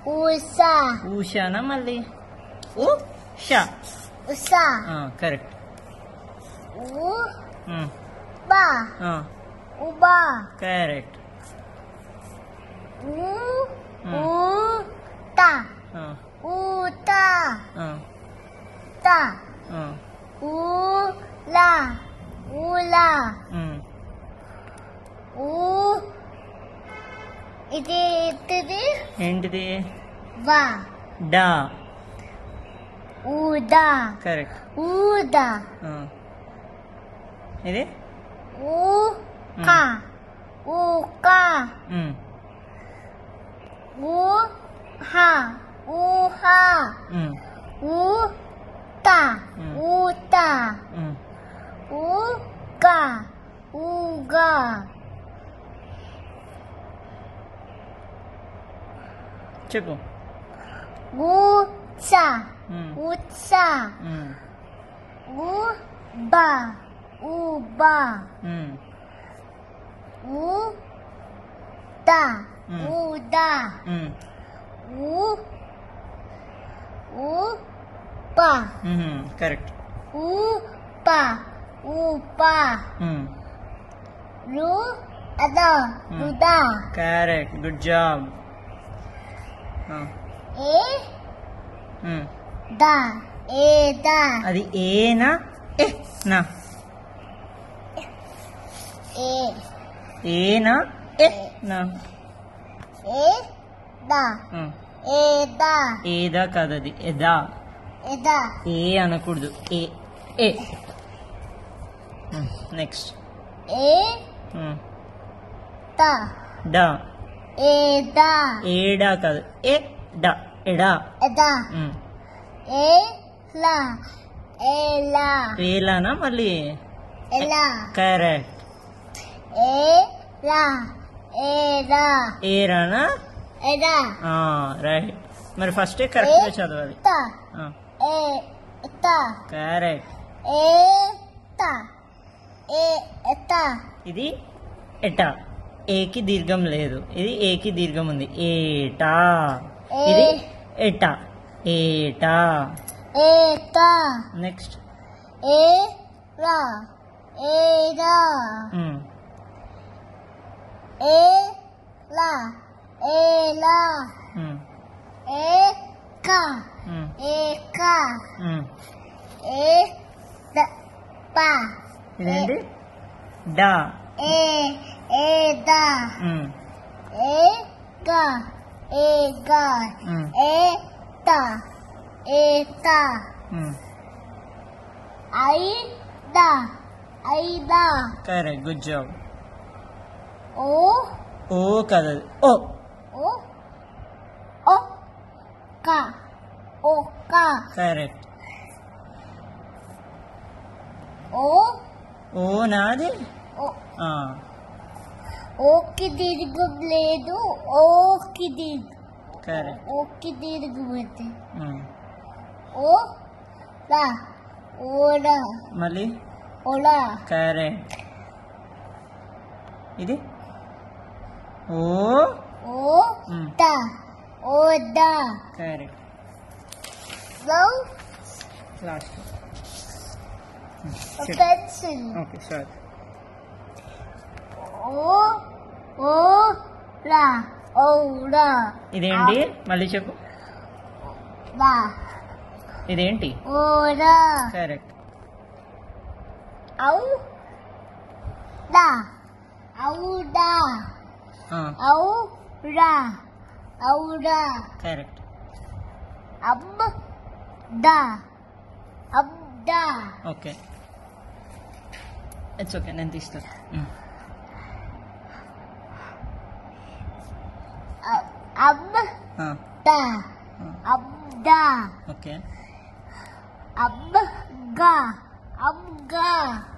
ఉషా ఊషానా మళ్ళీ ఊ షా ఉషా కరెక్ట్ ఉ బా ఉబా కరెక్ట్ ఉ Hmm. ఉ తా ఊతా తా ఊలా ఊలా ఊ ఇది ఇది ఏంటిది వా డా ఊదా కరెక్ట్ ఊదా ఇది ఊ కా ఊకా ఉమ్, ఊ హా ఊహా ఉమ్, ఊ తా Hmm. ఊతా ఉమ్. ఊగా ఊగా చెప్పు ఊచా ఉమ్, ఊచా ఉమ్, ఊబా ఊబా ఉమ్, ఊదా Hmm. ఊదా ఉమ్, ఊ ఊపా ఉమ్, కరెక్ట్ ఊపా ఊపా ఉమ్, రు అదా Hmm. రుదా కరెక్ట్ గుడ్ జాబ్ ఆ, ఏ ఉమ్. దా ఏదా అది ఏనా ఏ నా ఏ ఏనా ఏ నా ఏ దా ఉమ్. ఏదా ఏదా కాదు అది ఎదా ఎదా ఏ అనకూడదు ఏ ఏ నెక్స్ట్ ఏ దా డా ఏదా ఏడా కాదు ఏ డా ఎడా ఎదా ఉమ్. ఏ లా ఏలా ఏలానా మళ్ళీ ఎలా కరెక్ట్ ఏ లా ఏదా ఏరానా ఎదా రైట్ మరి ఫస్టే కరెక్ట్గా చదవాలి తా ఏ తా కరెక్ట్ ఏ తా ఏ తా ఇది ఎటా ఏకి దీర్ఘం లేదు ఇది ఏకి దీర్ఘం ఉంది ఏటా ఇది ఎటా ఏటా ఏతా నెక్స్ట్ ఏ రా ఏదా ఏ లా ఏలా ఏ కా ఏ కా ఏ ద పా ఇదేంటి డా ఏ ఏ దా ఉమ్, ఏ గా ఏ గా ఉమ్, ఏ తా ఏ తా ఉమ్. ఐ దా ఐ దా కరెక్ట్ గుడ్ జాబ్ ఓ ఓ కదా అది. ఓ ఓ ఓ కా ఓ కా కరెక్ట్ ఓ ఓ నాది ఓ ఆ, ఓకి దీర్ఘం లేదు ఓకి దీర్ఘం కరెక్ట్ ఓకి దీర్ఘం అయితే ఉమ్. ఓ లా ఓడా మళ్ళీ ఓలా కరెక్ట్ ఇది ఓ ఓ ఉమ్, దా ఓదా correct love last pencil okay sir ఓ ఓ లా ఓడా ఇదేంటి మళ్ళీ చెప్పు దా ఇదేంటి ఓడా కరెక్ట్ ఔ దా ఔడా ఔరా ఔడా కరెక్ట్ అబ్ దా అబ్దా ఓకే ఇట్స్ ఓకే నేను తీస్తాను ఉమ్. అబ్ ఆ, దా ఆ, అబ్దా ఓకే అబ్గా అబ్గా